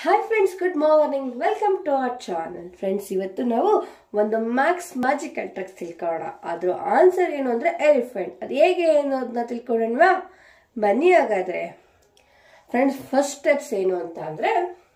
hi friends good morning welcome to our channel friends ಇವತ್ತು ನಾವು ಒಂದು ಮ್ಯಾಕ್ಸ್ ಮ್ಯಾಜಿಕಲ್ ಟ್ರಿಕ್ಸ್ ತಿಳ್ಕೊಳ್ಳೋಣ ಅದ್ರ ಆನ್ಸರ್ ಏನು ಅಂದರೆ ಎಲಿಫೆಂಟ್ ಅದು ಹೇಗೆ ಅನ್ನೋದನ್ನ ತಿಳ್ಕೊಳ್ಳೋಣವಾ ಬನ್ನಿ ಹಾಗಾದ್ರೆ ಫ್ರೆಂಡ್ಸ್ ಫಸ್ಟ್ ಸ್ಟೆಪ್ಸ್ ಏನು ಅಂತ ಅಂದರೆ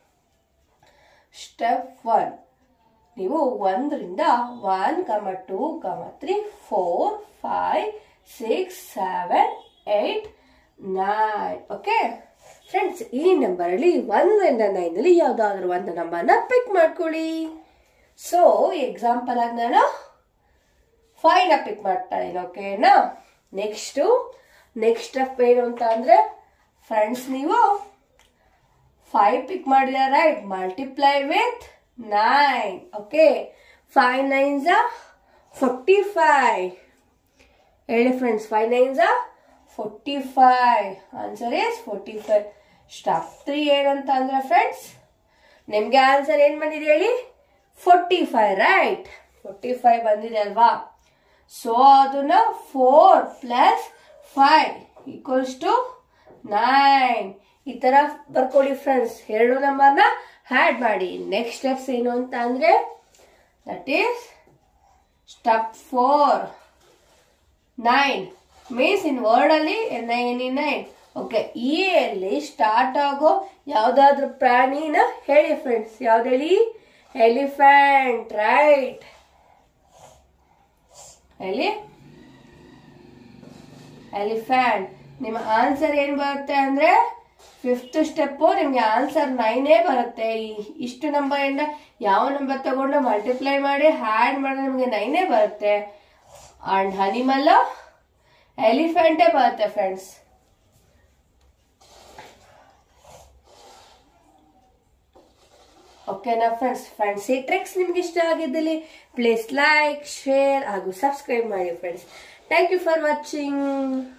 ಸ್ಟೆಪ್ ಒನ್ ನೀವು ಒಂದರಿಂದ one comma two comma three four five six seven eight nine okay friends ಈ ನಂಬರಲ್ಲಿ ಒಂದರಿಂದ ನೈನಲ್ಲಿ ಯಾವುದಾದ್ರೂ ಒಂದು ನಂಬರ್ನ ಪಿಕ್ ಮಾಡ್ಕೊಳ್ಳಿ ಸೊ ಎಕ್ಸಾಂಪಲ್ ಆಗಿ ನಾನು ಫೈವ್ನ ಪಿಕ್ ಮಾಡ್ತಾ ಇದ್ದೀನಿ ಓಕೆನಾ ನೆಕ್ಸ್ಟು ನೆಕ್ಸ್ಟ್ ಸ್ಟೆಪ್ ಏನು ಅಂತ ಅಂದರೆ ಫ್ರೆಂಡ್ಸ್ ನೀವು ಫೈವ್ ಪಿಕ್ ಮಾಡಿದ right multiply with nine okay five nines forty five ಹೇಳಿ friends five nines forty five answer is forty five stop three ಏನಂತ ಅಂದ್ರೆ ಫ್ರೆಂಡ್ಸ್ ನಿಮಗೆ ಆನ್ಸರ್ ಏನು ಬಂದಿದೆ ಹೇಳಿ forty five right forty five ಬಂದಿದೆ ಅಲ್ವಾ ಸೊ ಅದನ್ನ four plus five equals to nine ಈ ತರ ಬರ್ಕೊಳ್ಳಿ ಫ್ರೆಂಡ್ಸ್ ಎರಡು ನಂಬರ್ನ ಹ್ಯಾಡ್ ಮಾಡಿ ನೆಕ್ಸ್ಟ್ ಸ್ಟೆಪ್ಸ್ ಏನು ಅಂತ ಅಂದ್ರೆ that is step four nine means in word ಅಲ್ಲಿ ನೈನ್ ನೈನ್ ಓಕೆ ಈ ಅಲ್ಲಿ ಸ್ಟಾರ್ಟ್ ಆಗೋ ಯಾವ್ದಾದ್ರು ಪ್ರಾಣಿನ ಹೇಳಿ ಫ್ರೆಂಡ್ಸ್ ಯಾವ್ದು ಹೇಳಿ ಎಲಿಫೆಂಟ್ ರೈಟ್ ಹೇಳಿ ಎಲಿಫೆಂಟ್ ನಿಮ್ಮ ಆನ್ಸರ್ ಏನ್ ಬರುತ್ತೆ ಅಂದ್ರೆ ಫಿಫ್ತ್ ಸ್ಟೆಪ್ಪು ನಿಮ್ಗೆ ಆನ್ಸರ್ ನೈನೇ ಬರುತ್ತೆ ಈ- ಇಷ್ಟು ನಂಬರ್ ಇಂದ ಯಾವ ನಂಬರ್ ತಗೊಂಡು ಮಲ್ಟಿಪ್ಲೈ ಮಾಡಿ ಹ್ಯಾಡ್ ಮಾಡಿದ್ರೆ ನಿಮಗೆ ನೈನೇ ಬರುತ್ತೆ ಅಂಡ್ ಅನಿಮಲ್ ಎಲಿಫೆಂಟೇ ಬರುತ್ತೆ ಫ್ರೆಂಡ್ಸ್ ಓಕೆನಾ ಫ್ರೆಂಡ್ಸ್ ಫ್ರೆಂಡ್ಸ್ ಈ ಟ್ರಿಕ್ಸ್ ನಿಮ್ಗೆ ಇಷ್ಟ ಆಗಿದ್ದಲ್ಲಿ ಪ್ಲೀಸ್ ಲೈಕ್ ಶೇರ್ ಹಾಗೂ ಸಬ್ಸ್ಕ್ರೈಬ್ ಮಾಡಿ friends thank you for watching